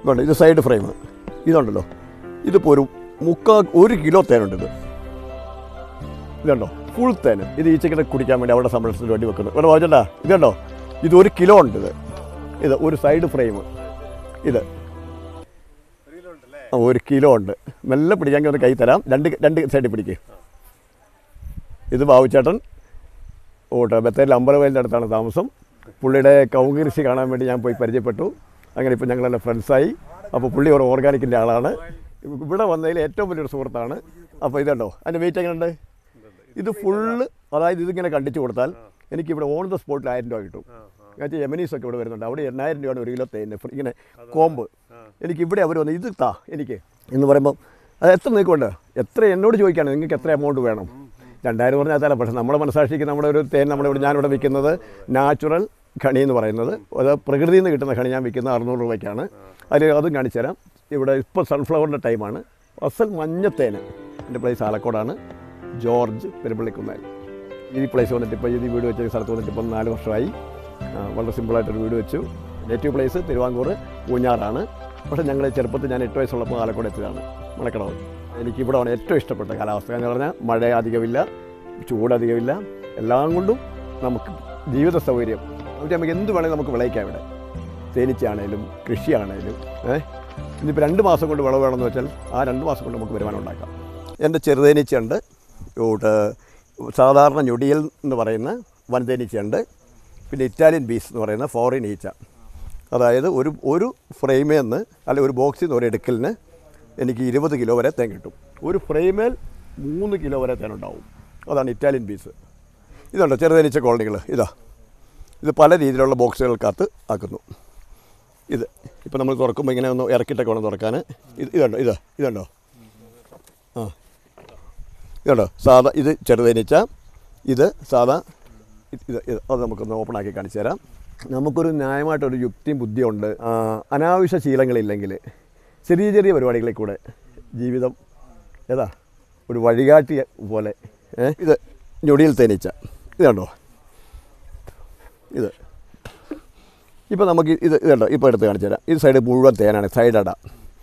ഇതുണ്ട് ഇത് side frame ഇതുണ്ടല്ലോ ഇതിപ്പോൾ ഒരു മുക്കാൽ ഒരു കിലോ തേനുണ്ട് ഇത് ഇതുണ്ടോ ഫുൾ തേൻ ഇത് ഈച്ചക്കിട്ട് കുടിക്കാൻ വേണ്ടി അവിടെ സംരക്ഷണത്തിന് വേണ്ടി വെക്കുന്നു ഇവിടെ വായിച്ചണ്ടാ ഇതുണ്ടോ ഇത് ഒരു കിലോ ഉണ്ട് ഇത് ഇത് ഒരു സൈഡ് ഫ്രെയിം ഇത് ആ, ഒരു കിലോ ഉണ്ട് മെല്ലെ പിടിക്കാമെങ്കിൽ ഒന്ന് കൈ തരാം രണ്ട് രണ്ട് സൈഡിൽ പിടിക്ക് ഇത് ബാബുച്ചേട്ടൻ ഓട്ടെ ബത്തേരിൽ അമ്പലവയലിൻ്റെ അടുത്താണ് താമസം പുള്ളിയുടെ കവുങ്ങ് കൃഷി കാണാൻ വേണ്ടി ഞാൻ പോയി പരിചയപ്പെട്ടു അങ്ങനെ ഇപ്പോൾ ഞങ്ങളെല്ലാം ഫ്രണ്ട്സായി അപ്പോൾ പുള്ളി ഒരു ഓർഗാനിക്കിൻ്റെ ആളാണ് ഇവിടെ വന്നതിൽ ഏറ്റവും വലിയൊരു സുഹൃത്താണ് അപ്പോൾ ഇതുണ്ടോ അതിൻ്റെ വെയിറ്റ് എങ്ങനെയുണ്ട് ഇത് ഫുള്ള് അതായത് ഇതിങ്ങനെ കണ്ടിച്ചു കൊടുത്താൽ എനിക്കിവിടെ ഓൺ ദ സ്പോട്ടിൽ ആയിരം രൂപ കിട്ടും എന്നുവെച്ചാൽ യമനീസ് ഒക്കെ ഇവിടെ വരുന്നുണ്ട് അവിടെ എണ്ണായിരം രൂപയാണ് ഒരു കിലോ തേന് ഫ്രീ- ഇങ്ങനെ കോമ്പ് എനിക്ക് ഇവിടെ അവർ വന്ന് ഇത് താ എനിക്ക് എന്ന് പറയുമ്പം അത് എത്ര നിൽക്കുന്നുണ്ട് എത്ര എന്നോട് ചോദിക്കുകയാണ് നിങ്ങൾക്ക് എത്ര എമൗണ്ട് വേണം രണ്ടായിരം പറഞ്ഞാൽ തരാം പക്ഷേ നമ്മുടെ മനസാക്ഷിക്ക് നമ്മുടെ ഒരു തേൻ നമ്മളിവിടെ ഞാനിവിടെ വിൽക്കുന്നത് നാച്ചുറൽ ഖണി എന്ന് പറയുന്നത് അത് പ്രകൃതിയിൽ നിന്ന് കിട്ടുന്ന ഖണി ഞാൻ വിൽക്കുന്നത് അറുന്നൂറ് രൂപയ്ക്കാണ് അതിൽ അതും കാണിച്ചു തരാം ഇവിടെ ഇപ്പോൾ സൺഫ്ലവറിൻ്റെ ടൈമാണ് അസൽ മഞ്ഞത്തേന് എൻ്റെ പ്ലേസ് ആലക്കോടാണ് ജോർജ് പെരുമ്പള്ളിക്കുന്നേൽ ഈ പ്ലേസ് വന്നിട്ട് ഇപ്പോൾ ഈ വീട് വെച്ച സ്ഥലത്ത് വന്നിട്ട് ഇപ്പം നാല് വർഷമായി ആ, വളരെ സിമ്പിളായിട്ടൊരു വീട് വെച്ചു നേറ്റീവ് പ്ലേസ് തിരുവാങ്കൂർ ഊഞ്ഞാറാണ് പക്ഷേ ഞങ്ങൾ ചെറുപ്പത്തിൽ ഞാൻ എട്ട് വയസ്സുള്ളപ്പോൾ ആലക്കോട് എത്തിയതാണ് മണക്കടവ് എനിക്കിവിടെയാണ് ഏറ്റവും ഇഷ്ടപ്പെട്ട കാലാവസ്ഥ എന്ന് പറഞ്ഞാൽ മഴ അധികമില്ല ചൂട് അധികമില്ല എല്ലാം കൊണ്ടും നമുക്ക് ജീവിത സൗകര്യം എന്നിട്ട് നമുക്ക് എന്ത് വേണമെങ്കിലും നമുക്ക് വിളയിക്കാം ഇവിടെ തേനീച്ചയാണേലും കൃഷിയാണേലും ഏഹ് ഇനിയിപ്പോൾ രണ്ട് മാസം കൊണ്ട് വിളവ് വേണമെന്ന് വെച്ചാൽ ആ രണ്ട് മാസം കൊണ്ട് നമുക്ക് വരുമാനം ഉണ്ടാക്കാം എൻ്റെ ചെറുതേനീച്ചയുണ്ട് ഇവിടെ സാധാരണ ഞൊടിയൽ എന്ന് പറയുന്ന വൻതേനീച്ചയുണ്ട് പിന്നെ ഇറ്റാലിയൻ ബീസ് എന്ന് പറയുന്ന ഫോറിൻ ഈച്ച അതായത് ഒരു ഒരു ഫ്രെയിമിൽ നിന്ന് അല്ലെ ഒരു ബോക്സിൽ നിന്ന് ഒരു എടുക്കലിന് എനിക്ക് ഇരുപത് കിലോ വരെ തേൻ കിട്ടും ഒരു ഫ്രെയിമേൽ മൂന്ന് കിലോ വരെ തേൻ ഉണ്ടാവും അതാണ് ഇറ്റാലിയൻ ബീസ് ഇതുണ്ടോ ചെറുതേനീച്ച കോളനികൾ ഇതാ ഇത് പല രീതിയിലുള്ള ബോക്സുകൾക്കകത്ത് ആക്കുന്നു ഇത് ഇപ്പം നമ്മൾ തുറക്കുമ്പോൾ ഇങ്ങനെ ഒന്ന് ഇറക്കിയിട്ടൊക്കെ വേണം തുറക്കാൻ ഇത് ഇതുണ്ടോ ഇത് ഇതുണ്ടോ ആ ഇതുണ്ടോ സാധാ ഇത് ചെറുതേനീച്ച ഇത് സാധാ ഇത് ഇത് ഇത് അത് നമുക്കൊന്ന് ഓപ്പൺ ആക്കി കാണിച്ചു തരാം നമുക്കൊരു ന്യായമായിട്ടൊരു യുക്തിയും ബുദ്ധിയുണ്ട് ആ, അനാവശ്യ ശീലങ്ങളില്ലെങ്കിൽ ചെറിയ ചെറിയ പരിപാടികളിൽ കൂടെ ജീവിതം ഏതാ ഒരു വഴികാട്ടി പോലെ ഏ? ഇത് ഞൊടിയിൽ തേനീച്ച ഇത് കണ്ടോ ഇത് ഇപ്പോൾ നമുക്ക് ഇത് ഇതുണ്ടോ ഇപ്പോൾ എടുത്ത് കാണിച്ചു തരാം ഇത് സൈഡ് മുഴുവൻ തേനാണ് സൈഡ് അട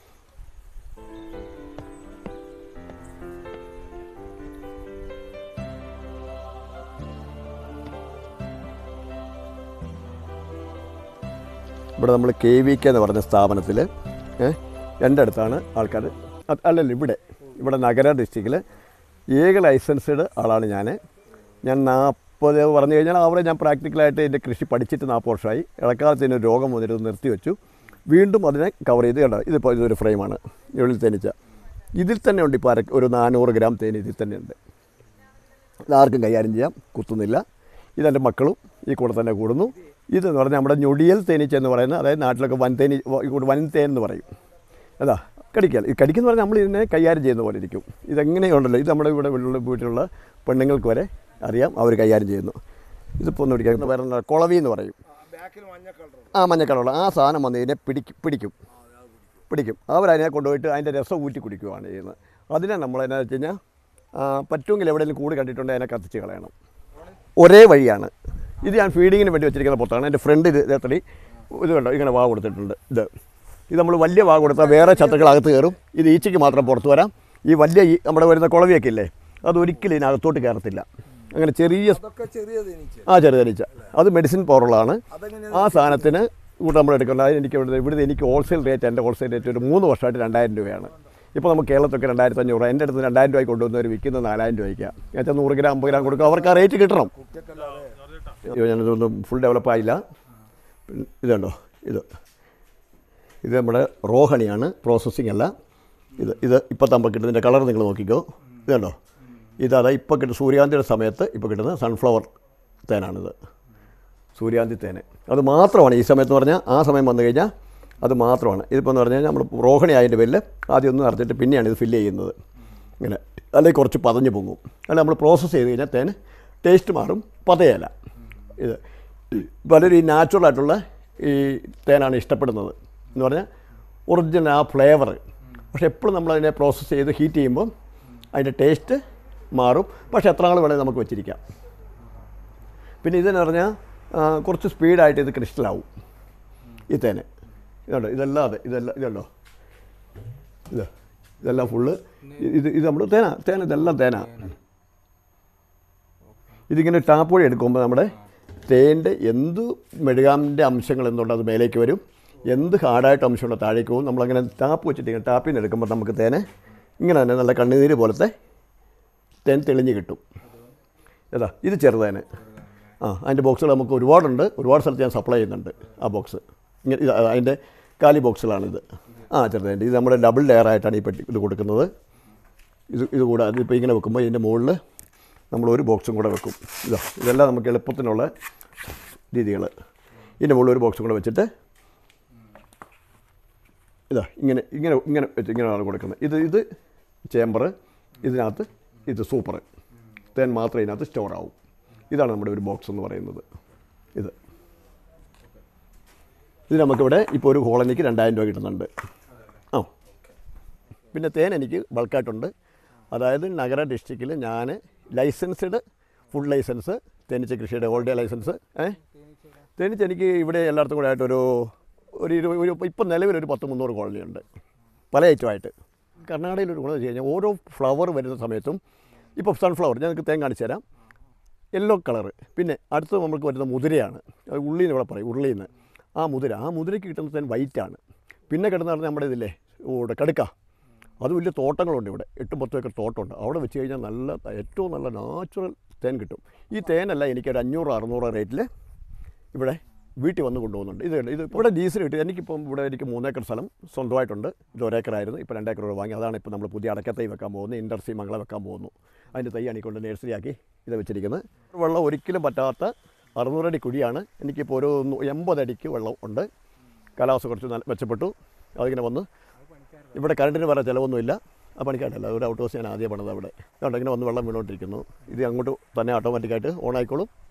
ഇവിടെ നമ്മൾ കെ വി കെ എന്ന് പറഞ്ഞ സ്ഥാപനത്തിൽ എൻ്റെ അടുത്താണ് ആൾക്കാർ അത് അല്ലല്ല ഇവിടെ ഇവിടെ നഗര ഡിസ്ട്രിക്റ്റിൽ ഏക ലൈസൻസ്ഡ് ആളാണ് ഞാൻ ഞാൻ നാൽപ്പത് പറഞ്ഞു കഴിഞ്ഞാൽ അവിടെ ഞാൻ പ്രാക്ടിക്കലായിട്ട് എൻ്റെ കൃഷി പഠിച്ചിട്ട് നാൽപ്പത് വർഷമായി ഇടക്കാലത്ത് ഇതിന് രോഗം വന്നിട്ട് ഇത് നിർത്തിവെച്ചു വീണ്ടും അതിനെ കവർ ചെയ്ത് കണ്ടോ ഇതിപ്പോൾ ഇതൊരു ഫ്രെയിമാണ് ഉള്ളിൽ തേനീച്ച ഇതിൽ തന്നെ ഉണ്ട് ഇപ്പോൾ അര ഒരു നാനൂറ് ഗ്രാം തേൻ ഇതിൽ തന്നെ ഉണ്ട് ഇതാർക്കും കൈകാര്യം ചെയ്യാം കുത്തുന്നില്ല ഇതെൻ്റെ മക്കളും ഈ കൂടെ തന്നെ കൂടുന്നു ഇതെന്ന് പറഞ്ഞാൽ നമ്മുടെ ഞൊടിയൽ തേനീച്ച എന്ന് പറയുന്നത് അതായത് നാട്ടിലൊക്കെ വൻ തേനി വൻ തേൻ എന്ന് പറയും അതാ കടിക്കൽ ഈ കടിക്കെന്ന് പറഞ്ഞാൽ നമ്മൾ ഇതിനെ കൈകാര്യം ചെയ്യുന്ന പോലെ ഇരിക്കും ഇതെങ്ങനെയുണ്ടല്ലോ ഇത് നമ്മുടെ ഇവിടെ ഉള്ള വീട്ടിലുള്ള പെണ്ണുങ്ങൾക്ക് വരെ അറിയാം അവർ കൈകാര്യം ചെയ്യുന്നു ഇതിപ്പോൾ ഒന്ന് പിടിക്കാൻ പറയുന്ന കുളവി എന്ന് പറയും ബാക്കിൽ മഞ്ഞ കളർ ആ മഞ്ഞക്കളറുള്ള ആ സാധനം വന്ന് ഇതിനെ പിടിക്കും പിടിക്കും പിടിക്കും അവരതിനെ കൊണ്ടുപോയിട്ട് അതിൻ്റെ രസം ഊറ്റി കുടിക്കുകയാണ് ചെയ്യുന്നത് അതിനെ നമ്മൾ എന്നാ വെച്ച് കഴിഞ്ഞാൽ ആ, പറ്റുമെങ്കിൽ എവിടെയെങ്കിലും കൂട് കണ്ടിട്ടുണ്ടെങ്കിൽ അതിനെ കത്തിച്ച് കളയണം ഒരേ വഴിയാണ് ഇത് ഞാൻ ഫീഡിങ്ങിന് വേണ്ടി വെച്ചിരിക്കുന്ന പൊത്താണ് എൻ്റെ ഫ്രണ്ട് ഇത് ഇതേത്തടി ഇത് കണ്ടോ ഇങ്ങനെ വാ കൊടുത്തിട്ടുണ്ട് ഇത് ഇത് നമ്മൾ വലിയ വാ കൊടുത്താൽ വേറെ ചത്തകൾ അകത്ത് കയറും ഇത് ഈച്ചയ്ക്ക് മാത്രം പുറത്ത് വരാം ഈ വലിയ ഈ നമ്മുടെ വരുന്ന കുളവിയൊക്കെ ഇല്ലേ അതൊരിക്കലും ഇതിനകത്തോട്ട് കയറത്തില്ല അങ്ങനെ ചെറിയ അതൊക്കെ ചെറിയത് എനിക്ക് ആ ചെറുതനിച്ച അത് മെഡിസിൻ പവറുള്ളതാണ് അതെങ്ങനെ ആ സാധനത്തിന് ഇവിടെ നമ്മൾ എടുക്കേണ്ടത് അതിന് എനിക്ക് ഇവിടുത്തെ ഇവിടുത്തെ എനിക്ക് ഹോൾസെയിൽ റേറ്റ് എൻ്റെ ഹോൾസെയിൽ റേറ്റ് ഒരു മൂന്ന് വർഷമായിട്ട് രണ്ടായിരം രൂപയാണ് ഇപ്പോൾ നമുക്ക് കേരളത്തൊക്കെ രണ്ടായിരത്തി അഞ്ഞൂറ് എൻ്റെ അടുത്ത് രണ്ടായിരം രൂപയ്ക്ക് കൊണ്ടുവന്നവർ വിൽക്കുന്നത് നാലായിരം രൂപയ്ക്കാണ് എന്നുവെച്ചാൽ നൂറ് ഗ്രാം അമ്പത് ഗ്രാം കൊടുക്കുക അവർക്ക് ആ റേറ്റ് കിട്ടണം കുട്ടിയൊക്കെ അയ്യോ ഞാനിതൊന്നും ഫുൾ ഡെവലപ്പ് ആയില്ല പിന്നെ ഇതുണ്ടോ ഇത് ഇത് നമ്മുടെ റോഹണിയാണ് പ്രോസസ്സിംഗ് അല്ല ഇത് ഇത് ഇപ്പോൾ നമ്മൾ കിട്ടുന്നതിൻ്റെ കളർ നിങ്ങൾ നോക്കിക്കോ ഇത് കണ്ടോ ഇത് അതാ ഇപ്പോൾ കിട്ടുന്ന സൂര്യാന്തിയുടെ സമയത്ത് ഇപ്പോൾ കിട്ടുന്ന സൺഫ്ലവർ തേനാണിത് സൂര്യാന്തി തേന് അത് മാത്രമാണ് ഈ സമയത്ത് പറഞ്ഞാൽ ആ സമയം വന്നു കഴിഞ്ഞാൽ അത് മാത്രമാണ് ഇതിപ്പോൾ എന്ന് പറഞ്ഞാൽ നമ്മൾ റോഹിണി ആയതിൻ്റെ പേരിൽ ആദ്യം ഒന്ന് നിറച്ചിട്ട് പിന്നെയാണ് ഇത് ഫില്ല് ചെയ്യുന്നത് ഇങ്ങനെ അല്ലെങ്കിൽ കുറച്ച് പതഞ്ഞ് പൊങ്ങും അല്ല നമ്മൾ പ്രോസസ്സ് ചെയ്ത് കഴിഞ്ഞാൽ തേന് ടേസ്റ്റ് മാറും പതയല്ല ഇത് പലരും ഈ നാച്ചുറൽ ആയിട്ടുള്ള ഈ തേനാണ് ഇഷ്ടപ്പെടുന്നത് എന്ന് പറഞ്ഞാൽ ഒറിജിനൽ ആ ഫ്ലേവർ പക്ഷേ എപ്പോഴും നമ്മളതിനെ പ്രോസസ്സ് ചെയ്ത് ഹീറ്റ് ചെയ്യുമ്പോൾ അതിൻ്റെ ടേസ്റ്റ് മാറും പക്ഷേ എത്ര നാൾ വേണമെങ്കിൽ നമുക്ക് വെച്ചിരിക്കാം പിന്നെ ഇതെന്ന് പറഞ്ഞാൽ ആ, കുറച്ച് സ്പീഡായിട്ട് ഇത് ക്രിസ്റ്റലാവും ഈ തേന് ഇതുണ്ട് ഇതെല്ലാം അതെ ഇതെല്ലാം ഇതുണ്ടോ ഇത് ഇതെല്ലാം ഫുള്ള് ഇത് ഇത് നമ്മൾ തേന തേന ഇതെല്ലാം തേന ഇതിങ്ങനെ ടാപ്പ് വഴി എടുക്കുമ്പോൾ നമ്മുടെ തേൻ്റെ എന്ത് മെഴുകാമിൻ്റെ അംശങ്ങൾ എന്തുണ്ടോ അത് മേലേക്ക് വരും എന്ത് ഹാർഡായിട്ട് അംശമുണ്ടോ താഴേക്ക് പോകും നമ്മളങ്ങനെ ടാപ്പ് വെച്ചിട്ട് ഇങ്ങനെ ടാപ്പിൽ നിന്ന് എടുക്കുമ്പോൾ നമുക്ക് തേനെ ഇങ്ങനെ തന്നെ നല്ല കണ്ണുനീര് പോലത്തെ തേൻ തെളിഞ്ഞ് കിട്ടും ഏതാ ഇത് ചെറുതേന് ആ അതിൻ്റെ ബോക്സുകൾ നമുക്ക് ഒരുപാടുണ്ട് ഒരുപാട് സ്ഥലത്ത് ഞാൻ സപ്ലൈ ചെയ്യുന്നുണ്ട് ആ ബോക്സ് ഇങ്ങനെ ഇത് അതിൻ്റെ കാലി ബോക്സുകളാണിത് ആ ചെറുതേൻ്റെ ഇത് നമ്മുടെ ഡബിൾ ലെയർ ആയിട്ടാണ് ഈ പെട്ടി ഇത് കൊടുക്കുന്നത് ഇത് ഇത് കൂടെ അതിപ്പോൾ ഇങ്ങനെ വെക്കുമ്പോൾ ഇതിൻ്റെ മുകളിൽ നമ്മൾ ഒരു ബോക്സും കൂടെ വെക്കും ഇതാ ഇതെല്ലാം നമുക്ക് എളുപ്പത്തിനുള്ള രീതികൾ ഇതിൻ്റെ മുകളിൽ ഒരു ബോക്സും കൂടെ വെച്ചിട്ട് ഇതാ ഇങ്ങനെ ഇങ്ങനെ ഇങ്ങനെ വെച്ച് ഇങ്ങനെയാണ് കൊടുക്കുന്നത് ഇത് ഇത് ചേമ്പർ ഇതിനകത്ത് ഇത് സൂപ്പർ തേൻ മാത്രം ഇതിനകത്ത് സ്റ്റോർ ആവും ഇതാണ് നമ്മുടെ ഒരു ബോക്സ് എന്ന് പറയുന്നത് ഇത് ഇത് നമുക്കിവിടെ ഇപ്പോൾ ഒരു കോളനിക്ക് രണ്ടായിരം രൂപ കിട്ടുന്നുണ്ട് ആ പിന്നെ തേൻ എനിക്ക് ബൾക്കായിട്ടുണ്ട് അതായത് നഗര ഡിസ്ട്രിക്റ്റിൽ ഞാൻ ലൈസൻസ്ഡ് ഫുഡ് ലൈസൻസ് തേനീച്ച കൃഷിയുടെ ഓൾ ഡേ ലൈസൻസ് ഏ തേനീച്ച എനിക്ക് ഇവിടെ എല്ലായിടത്തും കൂടെ ആയിട്ടൊരു ഒരു ഇരുപത് ഒരു ഇപ്പം നിലവിലൊരു പത്ത് മുന്നൂറ് കോളനി ഉണ്ട് പല ഐറ്റമായിട്ട് കർണാടകയിൽ ഒരു ഗുണം വെച്ച് കഴിഞ്ഞാൽ ഓരോ ഫ്ലവർ വരുന്ന സമയത്തും ഇപ്പോൾ സൺഫ്ലവർ ഞാൻ നിങ്ങൾക്ക് തേൻ കാണിച്ചു തരാം യെല്ലോ കളറ് പിന്നെ അടുത്ത് നമുക്ക് വരുന്ന മുതിരയാണ് അത് ഉള്ളിന്ന് ഇവിടെ പറയും ഉള്ളിന്ന് ആ മുതിര ആ മുതിരയ്ക്ക് കിട്ടുന്ന തേൻ വൈറ്റാണ് പിന്നെ കിടന്ന് പറഞ്ഞാൽ നമ്മുടെ ഇതില്ലേ ഇവിടെ കടുക്ക അത് വലിയ തോട്ടങ്ങളുണ്ട് ഇവിടെ എട്ടും പത്തും ഏക്കർ തോട്ടമുണ്ട് അവിടെ വെച്ച് കഴിഞ്ഞാൽ നല്ല ഏറ്റവും നല്ല നാച്ചുറൽ തേൻ കിട്ടും ഈ തേനല്ല എനിക്കൊരു അഞ്ഞൂറ് അറുന്നൂറ് റേറ്റിൽ ഇവിടെ വീട്ടിൽ വന്ന് കൊണ്ടുപോകുന്നുണ്ട് ഇത് ഇത് ഇവിടെ ഡീസൽ കിട്ടി എനിക്കിപ്പം ഇവിടെ എനിക്ക് മൂന്നേക്കർ സ്ഥലം സ്വന്തമായിട്ടുണ്ട് ഇത് ഒരേക്കറായിരുന്നു ഇപ്പോൾ രണ്ടേക്കർ കൂടെ വാങ്ങി അതാണ് ഇപ്പോൾ നമ്മൾ പുതിയ അടക്കത്തൈ വെക്കാൻ പോകുന്നത് ഇൻഡർസി മംഗള വെക്കാൻ പോകുന്നു അതിൻ്റെ തൈ അണിക്കൊണ്ട് നഴ്സറിയാക്കി ഇത് വെച്ചിരിക്കുന്നത് വെള്ളം ഒരിക്കലും പറ്റാത്ത അറുന്നൂറടി കുഴിയാണ് എനിക്കിപ്പോൾ ഒരു നൂ- എൺപതടിക്ക് വെള്ളം ഉണ്ട് കാലാവസ്ഥ കുറച്ച് നല്ല മെച്ചപ്പെട്ടു അതിങ്ങനെ വന്ന് ഇവിടെ കറണ്ടിന് വേറെ ചിലവൊന്നുമില്ല ആ പണിക്കായിട്ടല്ല ഒരു ഔട്ട് ഹൗസ് ഞാൻ ആദ്യം പണിത് അവിടെ അതുകൊണ്ട് ഇങ്ങനെ വന്ന് വെള്ളം വീണുകൊണ്ടിരിക്കുന്നു ഇത് അങ്ങോട്ട് തന്നെ ഓട്ടോമാറ്റിക്കായിട്ട് ഓൺ ആയിക്കോളും